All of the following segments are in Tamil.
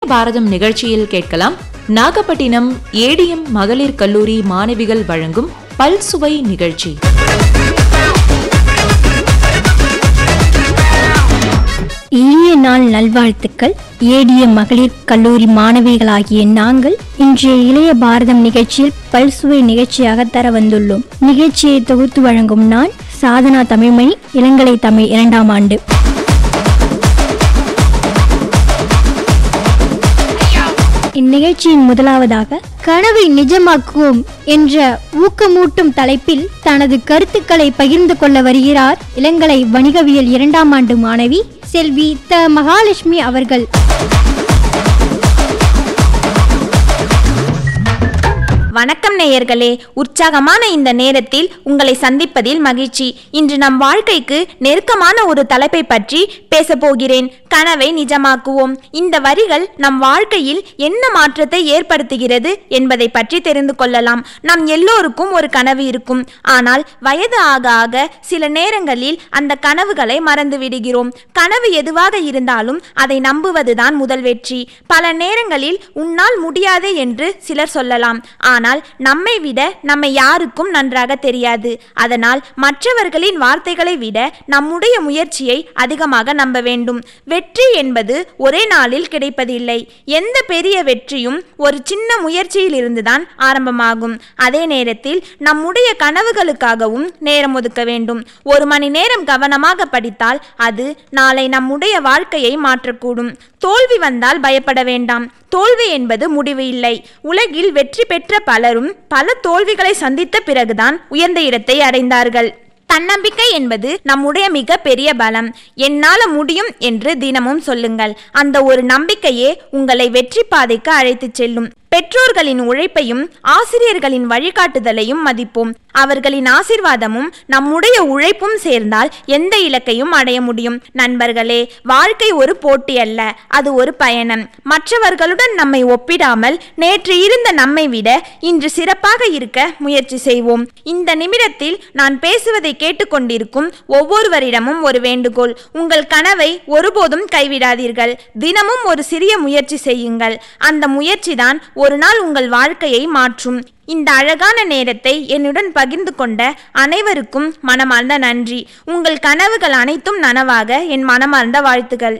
பாரதம் நிகழ்ச்சியில் கேட்கலாம் நாகப்பட்டினம் ஏடிஎம் மகளிர் கல்லூரி மாணவிகள் வழங்கும் பல்சுவை நிகழ்ச்சி இனிய நாள் நல்வாழ்த்துக்கள் ஏடிய மகளிர் கல்லூரி மாணவிகளாகிய நாங்கள் இன்றைய இளைய பாரதம் நிகழ்ச்சியில் பல்சுவை நிகழ்ச்சியாக தர வந்துள்ளோம் நிகழ்ச்சியை தொகுத்து வழங்கும் நான் சாதனா தமிழ்மணி இளங்கலை தமிழ் இரண்டாம் ஆண்டு இந்நிகழ்ச்சியின் முதலாவதாக கனவை நிஜமாக்குவோம் என்ற ஊக்கமூட்டும் தலைப்பில் தனது கருத்துக்களை பகிர்ந்து கொள்ள வருகிறார் இளங்கலை வணிகவியல் இரண்டாம் ஆண்டு மாணவி செல்வி த மகாலட்சுமி அவர்கள் வணக்கம் நேயர்களே உற்சாகமான இந்த நேரத்தில் உங்களை சந்திப்பதில் மகிழ்ச்சி இன்று நம் வாழ்க்கைக்கு நெருக்கமான ஒரு தலைப்பை பற்றி பேசப் போகிறேன் கனவை நிஜமாக்குவோம் இந்த வரிகள் நம் வாழ்க்கையில் என்ன மாற்றத்தை ஏற்படுத்துகிறது என்பதை பற்றி தெரிந்து கொள்ளலாம் நம் எல்லோருக்கும் ஒரு கனவு இருக்கும் ஆனால் வயது ஆக ஆக சில நேரங்களில் அந்த கனவுகளை மறந்து விடுகிறோம் கனவு எதுவாக இருந்தாலும் அதை நம்புவதுதான் முதல் வெற்றி பல நேரங்களில் உன்னால் முடியாது என்று சிலர் சொல்லலாம் ஆனால் நம்மை விட நம்மை யாருக்கும் நன்றாக தெரியாது அதனால் மற்றவர்களின் வார்த்தைகளை விட நம்முடைய முயற்சியை அதிகமாக நம்ப வேண்டும் வெற்றி என்பது ஒரே நாளில் கிடைப்பதில்லை எந்த பெரிய வெற்றியும் ஒரு சின்ன முயற்சியில் இருந்துதான் ஆரம்பமாகும் அதே நேரத்தில் நம்முடைய கனவுகளுக்காகவும் நேரம் ஒதுக்க வேண்டும் ஒரு மணி நேரம் கவனமாக படித்தால் அது நாளை நம்முடைய வாழ்க்கையை மாற்றக்கூடும் தோல்வி வந்தால் பயப்பட வேண்டாம் தோல்வி என்பது முடிவு இல்லை உலகில் வெற்றி பெற்ற பலரும் பல தோல்விகளை சந்தித்த பிறகுதான் உயர்ந்த இடத்தை அடைந்தார்கள் தன்னம்பிக்கை என்பது நம்முடைய மிக பெரிய பலம் என்னால முடியும் என்று தினமும் சொல்லுங்கள் அந்த ஒரு நம்பிக்கையே உங்களை வெற்றி பாதைக்கு அழைத்துச் செல்லும் பெற்றோர்களின் உழைப்பையும் ஆசிரியர்களின் வழிகாட்டுதலையும் மதிப்போம் அவர்களின் ஆசிர்வாதமும் நம்முடைய உழைப்பும் சேர்ந்தால் எந்த இலக்கையும் அடைய முடியும் நண்பர்களே வாழ்க்கை ஒரு போட்டி அல்ல அது ஒரு பயணம் மற்றவர்களுடன் நம்மை ஒப்பிடாமல் நேற்று இருந்த நம்மை விட இன்று சிறப்பாக இருக்க முயற்சி செய்வோம் இந்த நிமிடத்தில் நான் பேசுவதை கேட்டுக்கொண்டிருக்கும் ஒவ்வொருவரிடமும் ஒரு வேண்டுகோள் உங்கள் கனவை ஒருபோதும் கைவிடாதீர்கள் தினமும் ஒரு சிறிய முயற்சி செய்யுங்கள் அந்த முயற்சிதான் ஒரு நாள் உங்கள் வாழ்க்கையை மாற்றும் இந்த அழகான நேரத்தை என்னுடன் பகிர்ந்து கொண்ட அனைவருக்கும் மனமார்ந்த நன்றி உங்கள் கனவுகள் அனைத்தும் நனவாக என் மனமார்ந்த வாழ்த்துகள்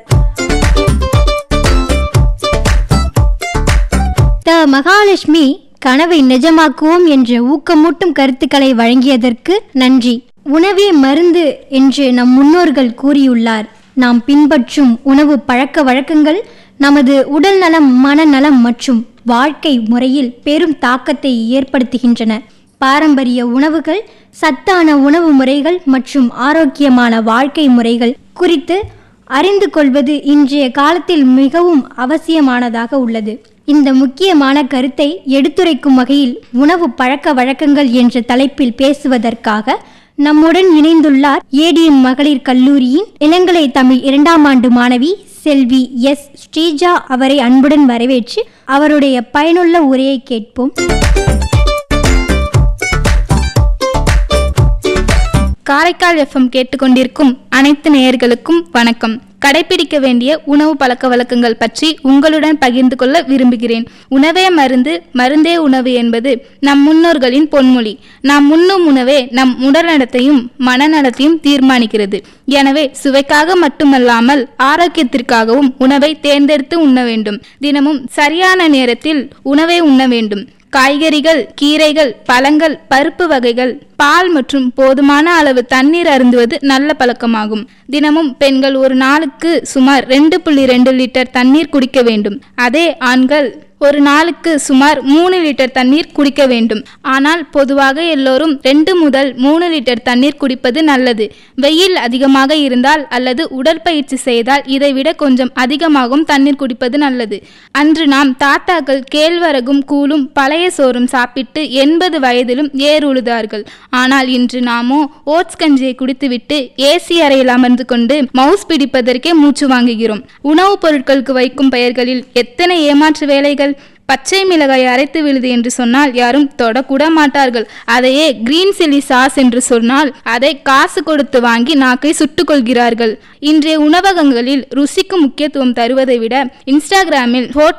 த மகாலட்சுமி கனவை நிஜமாக்குவோம் என்ற ஊக்கமூட்டும் கருத்துக்களை வழங்கியதற்கு நன்றி உணவே மருந்து என்று நம் முன்னோர்கள் கூறியுள்ளார் நாம் பின்பற்றும் உணவு பழக்க வழக்கங்கள் நமது உடல் நலம் மனநலம் மற்றும் வாழ்க்கை முறையில் பெரும் தாக்கத்தை ஏற்படுத்துகின்றன பாரம்பரிய உணவுகள் சத்தான உணவு முறைகள் மற்றும் ஆரோக்கியமான வாழ்க்கை முறைகள் குறித்து அறிந்து கொள்வது இன்றைய காலத்தில் மிகவும் அவசியமானதாக உள்ளது இந்த முக்கியமான கருத்தை எடுத்துரைக்கும் வகையில் உணவு பழக்க வழக்கங்கள் என்ற தலைப்பில் பேசுவதற்காக நம்முடன் இணைந்துள்ளார் ஏடிஎம் மகளிர் கல்லூரியின் இளங்கலை தமிழ் இரண்டாம் ஆண்டு மாணவி செல்வி எஸ் ஸ்ரீஜா அவரை அன்புடன் வரவேற்று அவருடைய பயனுள்ள உரையை கேட்போம் காரைக்கால் எஃப்எம் கேட்டுக்கொண்டிருக்கும் அனைத்து நேயர்களுக்கும் வணக்கம் கடைபிடிக்க வேண்டிய உணவு பழக்க வழக்கங்கள் பற்றி உங்களுடன் பகிர்ந்து கொள்ள விரும்புகிறேன் உணவே மருந்து மருந்தே உணவு என்பது நம் முன்னோர்களின் பொன்மொழி நாம் உண்ணும் உணவே நம் உடல்நலத்தையும் மனநலத்தையும் தீர்மானிக்கிறது எனவே சுவைக்காக மட்டுமல்லாமல் ஆரோக்கியத்திற்காகவும் உணவை தேர்ந்தெடுத்து உண்ண வேண்டும் தினமும் சரியான நேரத்தில் உணவை உண்ண வேண்டும் காய்கறிகள் கீரைகள் பழங்கள் பருப்பு வகைகள் பால் மற்றும் போதுமான அளவு தண்ணீர் அருந்துவது நல்ல பழக்கமாகும் தினமும் பெண்கள் ஒரு நாளுக்கு சுமார் ரெண்டு புள்ளி ரெண்டு லிட்டர் தண்ணீர் குடிக்க வேண்டும் அதே ஆண்கள் ஒரு நாளுக்கு சுமார் மூணு லிட்டர் தண்ணீர் குடிக்க வேண்டும் ஆனால் பொதுவாக எல்லோரும் ரெண்டு முதல் மூணு லிட்டர் தண்ணீர் குடிப்பது நல்லது வெயில் அதிகமாக இருந்தால் அல்லது உடற்பயிற்சி செய்தால் இதைவிட கொஞ்சம் அதிகமாகவும் தண்ணீர் குடிப்பது நல்லது அன்று நாம் தாத்தாக்கள் கேழ்வரகும் கூழும் பழைய சோறும் சாப்பிட்டு எண்பது வயதிலும் ஏர் உழுதார்கள் ஆனால் இன்று நாமோ ஓட்ஸ் கஞ்சியை குடித்துவிட்டு ஏசி அறையில் அமர்ந்து கொண்டு மவுஸ் பிடிப்பதற்கே மூச்சு வாங்குகிறோம் உணவுப் பொருட்களுக்கு வைக்கும் பெயர்களில் எத்தனை ஏமாற்று வேலைகள் பச்சை மிளகாய் அரைத்து விழுது என்று சொன்னால் யாரும் தொடக்கூட மாட்டார்கள் அதையே கிரீன் சில்லி சாஸ் என்று சொன்னால் அதை காசு கொடுத்து வாங்கி நாக்கை சுட்டுக் கொள்கிறார்கள் இன்றைய உணவகங்களில் ருசிக்கு முக்கியத்துவம் தருவதை விட இன்ஸ்டாகிராமில்